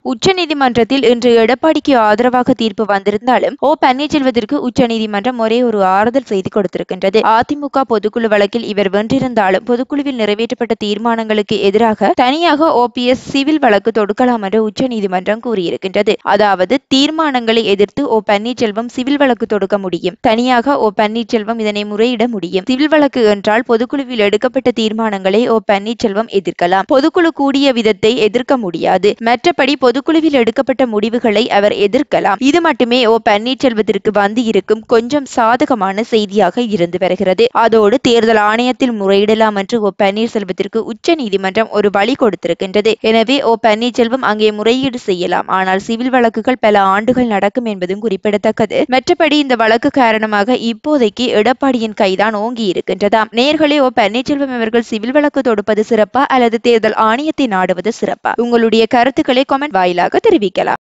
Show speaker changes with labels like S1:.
S1: உச்சநீதிமன்றத்தில் இன்று எடப்பாடிக்கு ஆதரவாக தீர்ப்பு வந்திருந்தாலும் ஓ பன்னீர்செல்வத்திற்கு உச்சநீதிமன்றம் ஒரே ஒரு ஆறுதல் செய்தி கொடுத்திருக்கின்றது அதிமுக பொதுக்குழு வழக்கில் இவர் வென்றிருந்தாலும் பொதுக்குழுவில் நிறைவேற்றப்பட்ட தீர்மானங்களுக்கு எதிராக தனியாக ஓபிஎஸ் சிவில் வழக்கு தொடுக்கலாம் என்று உச்சநீதிமன்றம் கூறியிருக்கின்றது அதாவது தீர்மானங்களை எதிர்த்து ஓ பன்னீர்செல்வம் சிவில் வழக்கு தொடுக்க முடியும் தனியாக ஓ பன்னீர்செல்வம் இதனை முறையிட முடியும் சிவில் வழக்கு என்றால் பொதுக்குழுவில் எடுக்கப்பட்ட தீர்மானங்களை ஓ பன்னீர்செல்வம் எதிர்க்கலாம் பொதுக்குழு கூடிய விதத்தை எதிர்க்க முடியாது மற்றபடி பொதுக்குழுவில் எடுக்கப்பட்ட முடிவுகளை அவர் எதிர்க்கலாம் இது மட்டுமே ஓ பன்னீர்செல்வத்திற்கு வந்து இருக்கும் கொஞ்சம் சாதகமான செய்தியாக இருந்து வருகிறது அதோடு தேர்தல் ஆணையத்தில் முறையிடலாம் என்று ஓ பன்னீர்செல்வத்திற்கு உச்ச நீதிமன்றம் ஒரு வழி கொடுத்திருக்கின்றது எனவே ஓ பன்னீர்செல்வம் அங்கே முறையீடு செய்யலாம் ஆனால் சிவில் வழக்குகள் பல ஆண்டுகள் நடக்கும் என்பதும் குறிப்பிடத்தக்கது மற்றபடி இந்த வழக்கு காரணமாக இப்போதைக்கு எடப்பாடியின் கைதான் ஓங்கி இருக்கின்றதாம் நேர்களே ஓ பன்னீர்செல்வம் அவர்கள் சிவில் வழக்கு தொடுப்பது சிறப்பா அல்லது தேர்தல் ஆணையத்தை நாடுவது சிறப்பா உங்களுடைய கருத்துக்களை கமெண்ட் வாயிலாக தெரிவிக்கலாம்